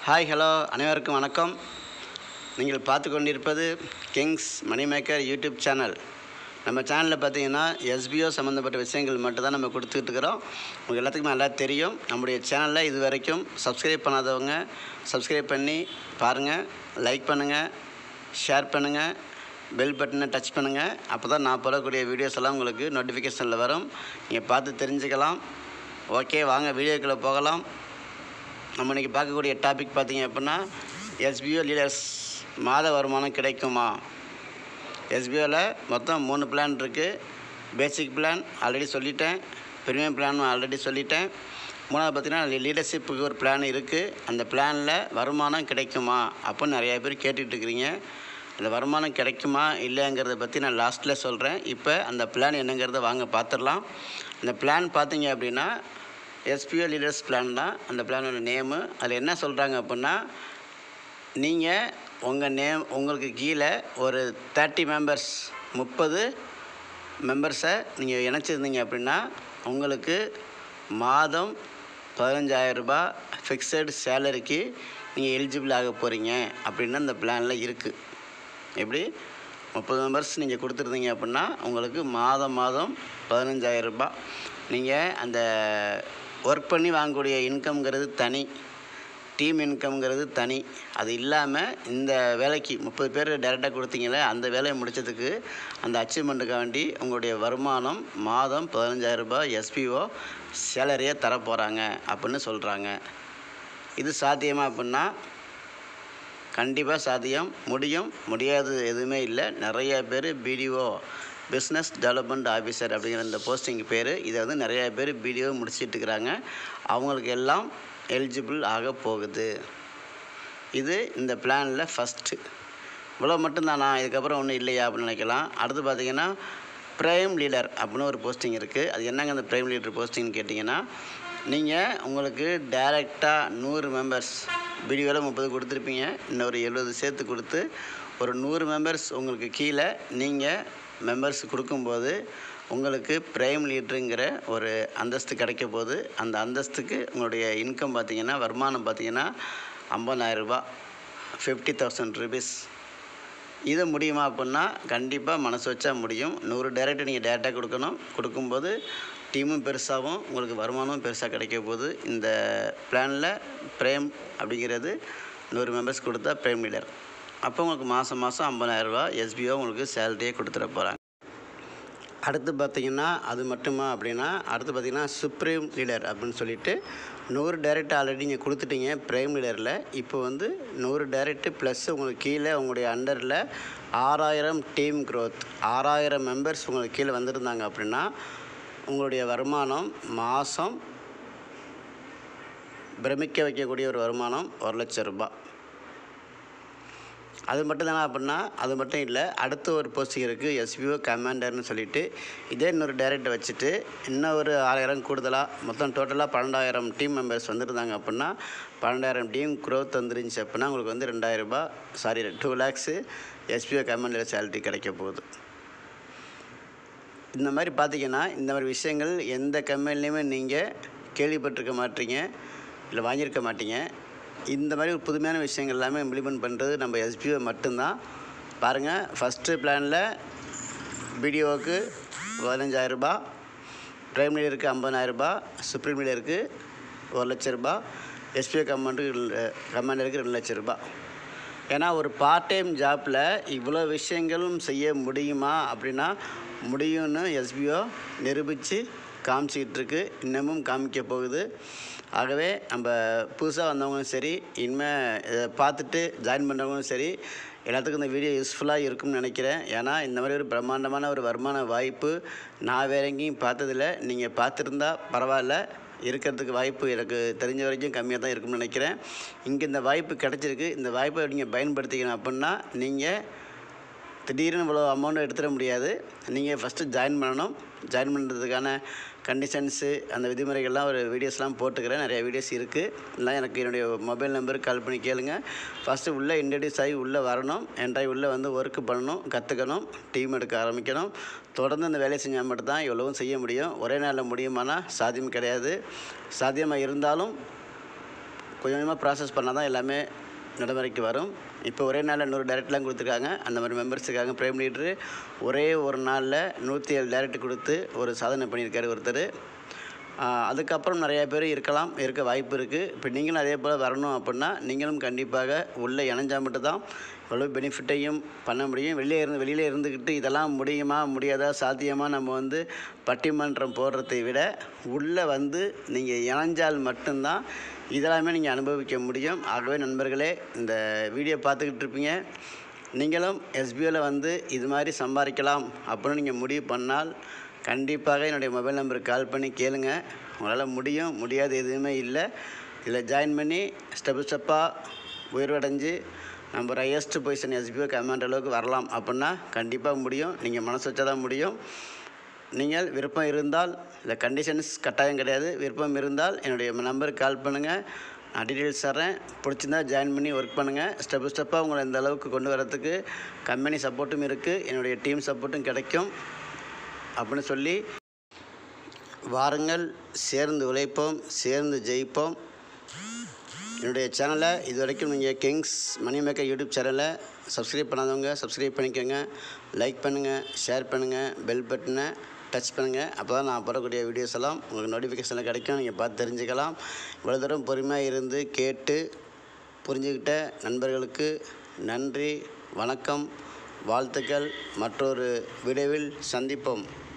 hi hello அனைவருக்கும் வணக்கம் நீங்கள் பார்த்து கொண்டிருப்பது கிங்ஸ் மணிமேக்கர் யூடியூப் சேனல் நம்ம சேனலில் பார்த்தீங்கன்னா எஸ்பிஓ சம்மந்தப்பட்ட விஷயங்கள் மட்டும் தான் நம்ம கொடுத்துட்டு இருக்கிறோம் உங்களுக்கு எல்லாத்துக்குமே நல்லா தெரியும் நம்முடைய சேனலில் இது வரைக்கும் சப்ஸ்கிரைப் பண்ணாதவங்க சப்ஸ்கிரைப் பண்ணி பாருங்கள் லைக் பண்ணுங்கள் ஷேர் பண்ணுங்கள் பெல் பட்டனை டச் பண்ணுங்கள் அப்போ தான் நான் போடக்கூடிய வீடியோஸ் எல்லாம் உங்களுக்கு நோட்டிஃபிகேஷனில் வரும் நீங்கள் பார்த்து தெரிஞ்சுக்கலாம் ஓகே வாங்க வீடியோக்குள்ளே போகலாம் நம்ம இன்றைக்கி பார்க்கக்கூடிய டாபிக் பார்த்தீங்க அப்படின்னா எஸ்பிஓ லீடர்ஸ் மாத வருமானம் கிடைக்குமா எஸ்பிஓவில் மொத்தம் மூணு பிளான் இருக்குது பேசிக் பிளான் ஆல்ரெடி சொல்லிட்டேன் ப்ரீமியம் பிளான் ஆல்ரெடி சொல்லிட்டேன் மூணாவது பார்த்தீங்கன்னா லீடர்ஷிப்புக்கு ஒரு பிளான் இருக்குது அந்த பிளானில் வருமானம் கிடைக்குமா அப்படின்னு நிறையா பேர் கேட்டுட்டு இருக்கிறீங்க அந்த வருமானம் கிடைக்குமா இல்லைங்கிறத பற்றி நான் லாஸ்ட்டில் சொல்கிறேன் இப்போ அந்த பிளான் என்னங்கிறத வாங்க பார்த்துடலாம் அந்த பிளான் பார்த்தீங்க அப்படின்னா எஸ்பிஓ லீடர்ஸ் பிளான் தான் அந்த பிளானோட நேமு அதில் என்ன சொல்கிறாங்க அப்படின்னா நீங்கள் உங்கள் நேம் உங்களுக்கு கீழே ஒரு தேர்ட்டி மெம்பர்ஸ் முப்பது மெம்பர்ஸை நீங்கள் இணைச்சிருந்தீங்க அப்படின்னா உங்களுக்கு மாதம் பதினஞ்சாயிரம் ரூபாய் ஃபிக்ஸட் சேலரிக்கு நீங்கள் எலிஜிபிள் ஆக போகிறீங்க அப்படின்னு அந்த பிளானில் இருக்குது எப்படி முப்பது மெம்பர்ஸ் நீங்கள் கொடுத்துருந்தீங்க அப்படின்னா உங்களுக்கு மாதம் மாதம் பதினஞ்சாயிரம் ரூபாய் நீங்கள் அந்த ஒர்க் பண்ணி வாங்கக்கூடிய இன்கம்ங்கிறது தனி டீம் இன்கம்ங்கிறது தனி அது இல்லாமல் இந்த வேலைக்கு முப்பது பேர் டேரெக்டாக கொடுத்தீங்களே அந்த வேலையை முடித்ததுக்கு அந்த அச்சீவ்மெண்ட்டுக்கு வேண்டி உங்களுடைய வருமானம் மாதம் பதினஞ்சாயிரம் ரூபாய் எஸ்பிஓ சேலரியை தரப்போகிறாங்க அப்படின்னு சொல்கிறாங்க இது சாத்தியமா அப்படின்னா கண்டிப்பாக சாத்தியம் முடியும் முடியாது எதுவுமே இல்லை நிறைய பேர் பிடிஓ பிஸ்னஸ் டெவலப்மெண்ட் ஆஃபீஸர் அப்படிங்கிற இந்த போஸ்டிங் பேர் இதை வந்து நிறைய பேர் பிடிஓ முடிச்சிட்டு இருக்கிறாங்க அவங்களுக்கு எல்லாம் எலிஜிபிள் ஆக போகுது இது இந்த பிளானில் ஃபஸ்ட்டு இவ்வளோ மட்டும்தானா இதுக்கப்புறம் ஒன்றும் இல்லையா அப்படின்னு நினைக்கலாம் அடுத்து பார்த்தீங்கன்னா ப்ரைம் லீடர் அப்படின்னு ஒரு போஸ்டிங் இருக்குது அது என்னங்க அந்த ப்ரைம் லீடர் போஸ்டிங்னு கேட்டிங்கன்னா நீங்கள் உங்களுக்கு டைரெக்டாக நூறு மெம்பர்ஸ் பிடிஓவில் முப்பது கொடுத்துருப்பீங்க இன்னொரு எழுபது சேர்த்து கொடுத்து ஒரு நூறு மெம்பர்ஸ் உங்களுக்கு கீழே நீங்கள் மெம்பர்ஸ் கொடுக்கும்போது உங்களுக்கு ப்ரைம் லீடருங்கிற ஒரு அந்தஸ்து கிடைக்க போகுது அந்த அந்தஸ்துக்கு உங்களுடைய இன்கம் பார்த்தீங்கன்னா வருமானம் பார்த்தீங்கன்னா ஐம்பதாயிரரூபா ஃபிஃப்டி தௌசண்ட் ருபீஸ் இது முடியுமா அப்படின்னா கண்டிப்பாக மனசு வச்சா முடியும் நூறு டேரக்டர் நீங்கள் டேரெக்டாக கொடுக்கணும் கொடுக்கும்போது டீமும் பெருசாகவும் உங்களுக்கு வருமானமும் பெருசாக கிடைக்க போகுது இந்த பிளானில் பிரேம் அப்படிங்கிறது நூறு மெம்பர்ஸ் கொடுத்தா பிரேம் லீடர் அப்போ உங்களுக்கு மாதம் மாதம் ஐம்பதாயிரரூபா எஸ்பிஓ உங்களுக்கு சேலரியே கொடுத்துட போகிறாங்க அடுத்து பார்த்தீங்கன்னா அது மட்டுமா அப்படின்னா அடுத்து பார்த்தீங்கன்னா சுப்ரீம் லீடர் அப்படின்னு சொல்லிட்டு நூறு டேரக்ட் ஆல்ரெடி நீங்கள் கொடுத்துட்டீங்க ப்ரைம் லீடரில் இப்போ வந்து நூறு டேரக்ட் ப்ளஸ் உங்களுக்கு கீழே உங்களுடைய அண்டரில் ஆறாயிரம் டீம் க்ரோத் ஆறாயிரம் மெம்பர்ஸ் உங்களுக்கு கீழே வந்திருந்தாங்க அப்படின்னா உங்களுடைய வருமானம் மாதம் பிரமிக்க வைக்கக்கூடிய ஒரு வருமானம் ஒரு லட்சம் ரூபாய் அது மட்டும் தானே அப்படின்னா அது மட்டும் இல்லை அடுத்த ஒரு போஸ்டிங் இருக்குது எஸ்பிஓ கமாண்டர்னு சொல்லிட்டு இதே இன்னொரு டேரக்டர் வச்சுட்டு இன்னும் ஒரு ஆறாயிரம் கூடுதலாக மொத்தம் டோட்டலாக பன்னெண்டாயிரம் டீம் மெம்பர்ஸ் வந்துருந்தாங்க அப்படின்னா பன்னெண்டாயிரம் டீம் க்ரோத் வந்துருந்துச்சு அப்படின்னா உங்களுக்கு வந்து ரெண்டாயிரம் ரூபாய் sorry two lakhs SPO commander salary கிடைக்க போகுது இந்த மாதிரி பார்த்தீங்கன்னா இந்த மாதிரி விஷயங்கள் எந்த கம்பெனிலையுமே நீங்கள் கேள்விப்பட்டிருக்க மாட்டீங்க இல்லை வாங்கியிருக்க மாட்டீங்க இந்த மாதிரி ஒரு புதுமையான விஷயங்கள் எல்லாமே இம்ப்ளிமெண்ட் பண்ணுறது நம்ம எஸ்பிஓ மட்டும்தான் பாருங்கள் ஃபஸ்ட்டு பிளானில் பிடிஓவுக்கு பதினஞ்சாயிரரூபா ப்ரைம் லீடருக்கு ஐம்பதாயிரரூபா சுப்ரீம் லீடருக்கு ஒரு லட்ச ரூபா எஸ்பிஓ கமாண்டுக்கு கமாண்டருக்கு ரெண்டு லட்ச ரூபா ஏன்னா ஒரு பார்ட் டைம் ஜாப்பில் இவ்வளோ விஷயங்களும் செய்ய முடியுமா அப்படின்னா முடியும்னு எஸ்பிஓ நிரூபித்து காமிச்சிக்கிட்டு இருக்கு இன்னமும் காமிக்க போகுது ஆகவே நம்ம புதுசாக வந்தவங்களும் சரி இனிமேல் இதை பார்த்துட்டு ஜாயின் பண்ணுறவங்களும் சரி எல்லாத்துக்கும் இந்த வீடியோ யூஸ்ஃபுல்லாக இருக்கும்னு நினைக்கிறேன் ஏன்னா இந்த மாதிரி ஒரு பிரம்மாண்டமான ஒரு வருமான வாய்ப்பு நான் வேற எங்கேயும் பார்த்ததில்ல நீங்கள் பார்த்துருந்தா பரவாயில்ல இருக்கிறதுக்கு வாய்ப்பு எனக்கு தெரிஞ்ச வரைக்கும் கம்மியாக தான் இருக்கும்னு நினைக்கிறேன் இங்கே இந்த வாய்ப்பு கிடச்சிருக்கு இந்த வாய்ப்பை நீங்கள் பயன்படுத்திக்கணும் அப்படின்னா நீங்கள் திடீர்னு இவ்வளோ அமௌண்ட் எடுத்துட முடியாது நீங்கள் ஃபஸ்ட்டு ஜாயின் பண்ணணும் ஜாயின் பண்ணுறதுக்கான கண்டிஷன்ஸு அந்த விதிமுறைகள்லாம் ஒரு வீடியோஸ்லாம் போட்டுக்கிறேன் நிறைய வீடியோஸ் இருக்குது எல்லாம் எனக்கு என்னுடைய மொபைல் நம்பருக்கு கால் பண்ணி கேளுங்க ஃபஸ்ட்டு உள்ளே இன்ட்ரடியூஸ் ஆகி உள்ளே வரணும் என்ட்ராகி உள்ளே வந்து ஒர்க்கு பண்ணணும் கற்றுக்கணும் டீம் எடுக்க ஆரம்பிக்கணும் தொடர்ந்து அந்த வேலையை செஞ்சால் மட்டும்தான் எவ்வளவும் செய்ய முடியும் ஒரே நாளில் முடியுமானா சாத்தியம் கிடையாது சாத்தியமாக இருந்தாலும் கொஞ்சம் கொஞ்சமாக ப்ராசஸ் பண்ணால் தான் எல்லாமே நடைமுறைக்கு வரும் இப்போ ஒரே நாளில் நூறு டேரக்ட்லாம் கொடுத்துருக்காங்க அந்த மாதிரி மெம்பர்ஸுக்காக பிரைம் லீடரு ஒரே ஒரு நாளில் நூற்றி ஏழு டேரக்ட் கொடுத்து ஒரு சாதனை பண்ணியிருக்காரு ஒருத்தர் ஆஹ் அதுக்கப்புறம் நிறைய பேர் இருக்கலாம் இருக்க வாய்ப்பு இருக்குது இப்போ நீங்களும் அதே போல் வரணும் அப்படின்னா நீங்களும் கண்டிப்பாக உள்ளே இணைஞ்சா மட்டும்தான் இவ்வளோ பெனிஃபிட்டையும் பண்ண முடியும் வெளியே இருந்து வெளியில் இருந்துக்கிட்டு இதெல்லாம் முடியுமா முடியாதா சாத்தியமாக நம்ம வந்து பட்டிமன்றம் போடுறதை விட உள்ளே வந்து நீங்கள் இணைஞ்சால் மட்டும்தான் இதெல்லாமே நீங்கள் அனுபவிக்க முடியும் ஆகவே நண்பர்களே இந்த வீடியோ பார்த்துக்கிட்டு இருப்பீங்க நீங்களும் எஸ்பிஓவில் வந்து இது மாதிரி சம்பாதிக்கலாம் அப்படின்னு நீங்கள் முடிவு பண்ணால் கண்டிப்பாக என்னுடைய மொபைல் நம்பருக்கு கால் பண்ணி கேளுங்க உங்களால் முடியும் முடியாது எதுவுமே இல்லை இதில் ஜாயின் பண்ணி ஸ்டெப் ஸ்டெப்பாக உயர்வடைஞ்சு நம்ம ஒரு ஹையஸ்ட் பொசிஷன் எஸ்பிஓ கமாண்ட் அளவுக்கு வரலாம் அப்படின்னா கண்டிப்பாக முடியும் நீங்கள் மனசு வச்சா தான் முடியும் நீங்கள் விருப்பம் இருந்தால் இந்த கண்டிஷன்ஸ் கட்டாயம் கிடையாது விருப்பம் இருந்தால் என்னுடைய நம்பருக்கு கால் பண்ணுங்கள் நான் டீட்டெயில்ஸ் தரேன் பிடிச்சிருந்தா ஜாயின் பண்ணி ஒர்க் பண்ணுங்கள் ஸ்டெப் ஸ்டெப்பாக உங்களை இந்த அளவுக்கு கொண்டு வரதுக்கு கம்பெனி சப்போர்ட்டும் இருக்குது என்னுடைய டீம் சப்போர்ட்டும் கிடைக்கும் அப்படின்னு சொல்லி வாருங்கள் சேர்ந்து உழைப்போம் சேர்ந்து ஜெயிப்போம் என்னுடைய சேனலை இது வரைக்கும் நீங்கள் கிங்ஸ் மணி மேக்கர் யூடியூப் சேனலை சப்ஸ்கிரைப் பண்ணாதவங்க சப்ஸ்கிரைப் பண்ணிக்கோங்க லைக் பண்ணுங்கள் ஷேர் பண்ணுங்கள் பெல் பட்டனை டச் பண்ணுங்கள் அப்போ தான் நான் போடக்கூடிய வீடியோஸ் எல்லாம் உங்களுக்கு நோட்டிஃபிகேஷனில் கிடைக்கும் நீங்கள் பார்த்து தெரிஞ்சுக்கலாம் இவ்வளோ தூரம் பொறுமையாக இருந்து கேட்டு புரிஞ்சுக்கிட்ட நண்பர்களுக்கு நன்றி வணக்கம் வாழ்த்துக்கள் மற்றொரு வீடியோவில் சந்திப்போம்